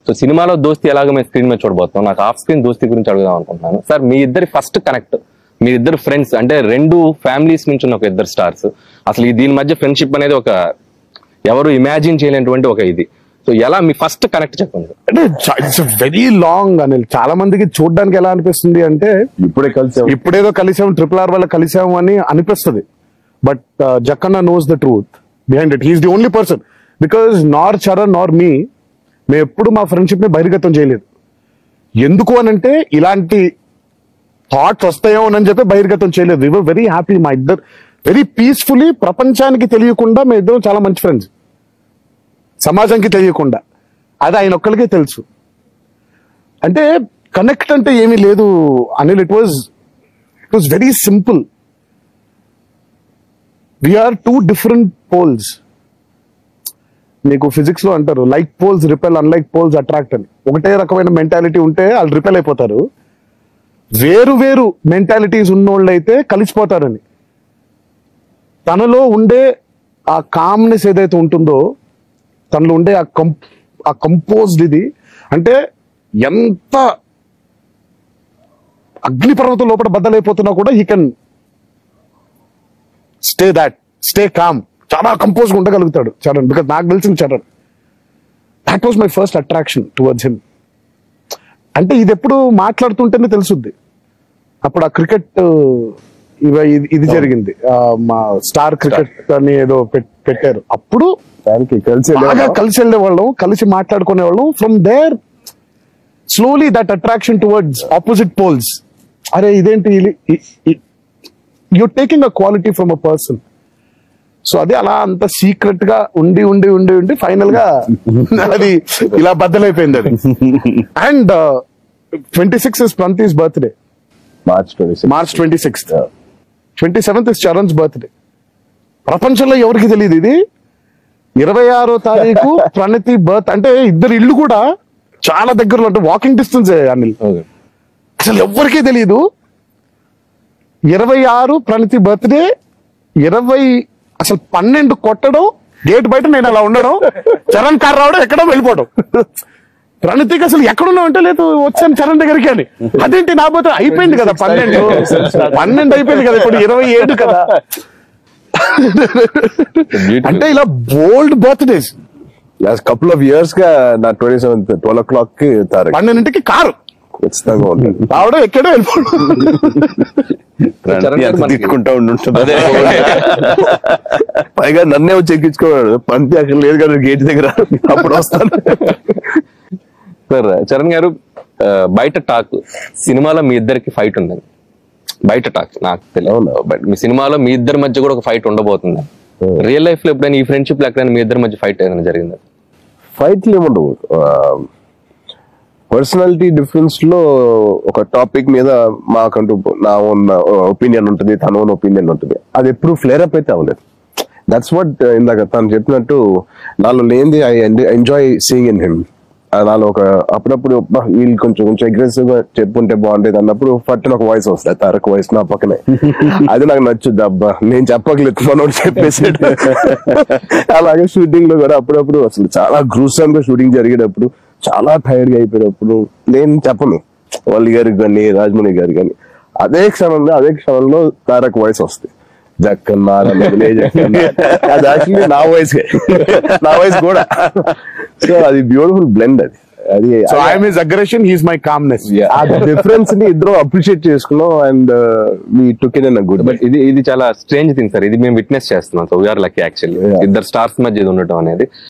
So సినిమాలో దోస్తి ఎలాగ మేము స్క్రీన్ మీద చూడబోతున్నాం నాకు ఆఫ్ స్క్రీన్ దోస్తి గురించి అడుగుదాం అనుకుంటున్నాను సార్ మీ ఇద్దరి ఫస్ట్ కనెక్ట్ మీ ఇద్దరు ఫ్రెండ్స్ అంటే రెండు ఫ్యామిలీస్ నుంచి ఉన్న ఒక ఇద్దరు స్టార్స్ అసలు ఈ దీని మధ్య ఫ్రెండ్షిప్ అనేది ఒక ఎవరు ఇమాజిన్ చేయలేనటువంటి ఒక ఇది సో ఎలా మీ ఫస్ట్ కనెక్ట్ చెప్పండి అంటే ఇట్స్ వెరీ లాంగ్ అనిల్ చాలా మందికి చూడడానికి ఎలా అనిపిస్తుంది అంటే ఇప్పుడే కలిసి ఇప్పుడేదో కలిసాం ట్రిపుల్ ఆర్ వల్ల కలిసాము అని అనిపిస్తుంది but Jakkanna knows the truth behind it he's the only person because nor Charan నార్ మీ మేము ఎప్పుడు మా ఫ్రెండ్షిప్ ని బహిర్గతం చేయలేదు ఎందుకు అని అంటే ఇలాంటి థాట్స్ వస్తాయో అని చెప్పి బహిర్గతం చేయలేదు వివర్ వెరీ హ్యాపీ మా ఇద్దరు వెరీ పీస్ఫుల్లీ ప్రపంచానికి తెలియకుండా మేము ఇద్దరం చాలా మంచి ఫ్రెండ్స్ సమాజానికి తెలియకుండా అది ఆయన ఒక్కరికే తెలుసు అంటే కనెక్ట్ అంటే ఏమీ లేదు Anil it was it was very simple we are two different poles మీకు ఫిజిక్స్ లో అంటారు like poles repel unlike poles attract అని ఒకటే రకమైన మెంటాలిటీ ఉంటే వాళ్ళు రిపెల్ అయిపోతారు వేరు వేరు మెంటాలిటీస్ ఉన్నోళ్ళు అయితే కలిసిపోతారని తనలో ఉండే ఆ కామ్నెస్ ఏదైతే ఉంటుందో తనలో ఉండే ఆ కం ఆ కంపోజ్డ్ ఇది అంటే ఎంత అగ్నిపర్వతం లోపల బద్దలైపోతున్నా కూడా he can stay that stay calm చాలా కంపోజ్ ఉండగలుగుతాడు చరణ్ బికాస్ నాకు తెలిసిన Charan that was my first attraction towards him అంటే ఇది ఎప్పుడు మాట్లాడుతుంటేనే తెలుసుద్ది అప్పుడు ఆ క్రికెట్ ఇవ ఇది- ఇది జరిగింది ఆ, మా స్టార్ క్రికెట్ అని ఏదో పెట్- పెట్టారు అప్పుడు దానికి కలిసి బాగా వెళ్ళేవాళ్ళం. కలిసి వెళ్ళేవాళ్ళం కలిసి మాట్లాడుకునే వాళ్ళం from there slowly that attraction towards opposite poles అరే ఇదేంటి you taking a quality from a person so అదే అలా అంత సీక్రెట్ గా ఉండి ఉండి ఉండి ఉండి ఫైనల్ గా అది ఇలా బద్దలైపోయింది అది అండ్ ట్వంటీ సిక్స్ ఇస్ ప్రంతీస్ birthday March twenty March twenty sixth twenty seventh is Charan's birthday ప్రపంచంలో ఎవరికి తెలియదు ఇది ఇరవై ఆరో తారీఖు ప్రణతి బర్త్ అంటే ఇద్దరు ఇల్లు కూడా చాలా దగ్గరలో అంటే వాకింగ్ డిస్టెన్స్ అనిల్ ఓకే అసలు ఎవ్వరికీ తెలియదు ఇరవై ఆరు ప్రణతి బర్త్డే ఇరవై అసలు పన్నెండు కొట్టడం గేట్ బయట నేను అలా ఉండడం చరణ్ కార్ రావడం ఎక్కడో వెళ్ళిపోవడం ప్రణతికి అసలు ఎక్కడున్నావు అంటే లేదు వచ్చాను చరణ్ దగ్గరికి అని అదేంటి నా పోతే అయిపోయింది కదా పన్నెండు పన్నెండు అయిపోయింది కదా ఇప్పుడు ఇరవై ఏడు కదా అంటే ఇలా బోల్డ్ birthdays last couple of years గా నా twenty seventh twelve o'clock కి తారీఖు పన్నెండింటికి కారు ఖచ్చితంగా ఉంటుంది రావడం ఎక్కడో వెళ్ళిపోవడం చరణ్ గారు ఎంత మనకి- తిట్టుకుంటా ఉండుంటుంది అదే. పైగా నన్నే వచ్చి ఎక్కించుకోవాడు పంతి అక్కడ లేదు కదా గేట్ దగ్గర అప్పుడు వస్తాను సార్ చరణ్ గారు ఆ, బయట టాక్ సినిమాలో మీ ఇద్దరికి ఫైట్ ఉందని బయట టాక్ నాకు తెలియదు అవునా? బట్ మీ సినిమాలో మీ ఇద్దరి మధ్య కూడా ఒక ఫైట్ ఉండబోతుంది రియల్ లైఫ్ లో ఎప్పుడైనా ఈ ఫ్రెండ్షిప్ లో ఎక్కడైనా మీ ఇద్దరి మధ్య ఫైట్ ఏదైనా జరిగింది ఫైట్లు ఏముండవు పర్సనాలిటీ డిఫరెన్స్ లో ఒక టాపిక్ మీద మాకంటూ నా ఉన్న ఒపీనియన్ ఉంటుంది తన ఓన్ ఒపీనియన్ ఉంటుంది అది ఎప్పుడు ఫ్లేర్ అప్ అయితే అవ్వలేదు దట్స్ వాట్ ఇందాక తను చెప్పినట్టు నాలో లేనిది I enjoy seeing in him నాలో ఒక అప్పుడప్పుడు "అబ్బా, వీళ్ళు కొంచెం కొంచెం అగ్రెసివ్ గా చెప్పుంటే బాగుండేది అన్నప్పుడు పట్టిన ఒక వాయిస్ వస్తుంది తారక్ వాయిస్ నా పక్కనే అది నాకు నచ్చుద్ది అబ్బా నేను చెప్పగలేదు మనోడు చెప్పేసాడు అలాగే షూటింగ్ లో కూడా అప్పుడప్పుడు అసలు చాలా గ్రూసమ్ గా షూటింగ్ జరిగేటప్పుడు చాలా టైర్డ్ గా అయిపోయేటప్పుడు నేను చెప్పను వల్లి గారికి కానీ రాజమౌళి గారికి కానీ అదే క్షణంలో అదే క్షణంలో తారక్ వాయిస్ వస్తుంది జక్కన్న నన్ను జక్కన్న అది యాక్చువల్లీ నా వాయిస్ నా వాయిస్ కూడా సో అది బ్యూటిఫుల్ బ్లెండ్ అది అది so I'm his aggression he's my calmness ఆ డిఫరెన్స్ ని ఇద్దరు అప్రిషియేట్ చేసుకున్నాం and we took in a good but ఇది ఇది చాలా స్ట్రేంజ్ థింగ్ సార్ ఇది మేము విట్నెస్ చేస్తున్నాం so we are lucky actually Yeah. ఇద్దరు స్టార్స్ మధ్య ఇది ఉండటం అనేది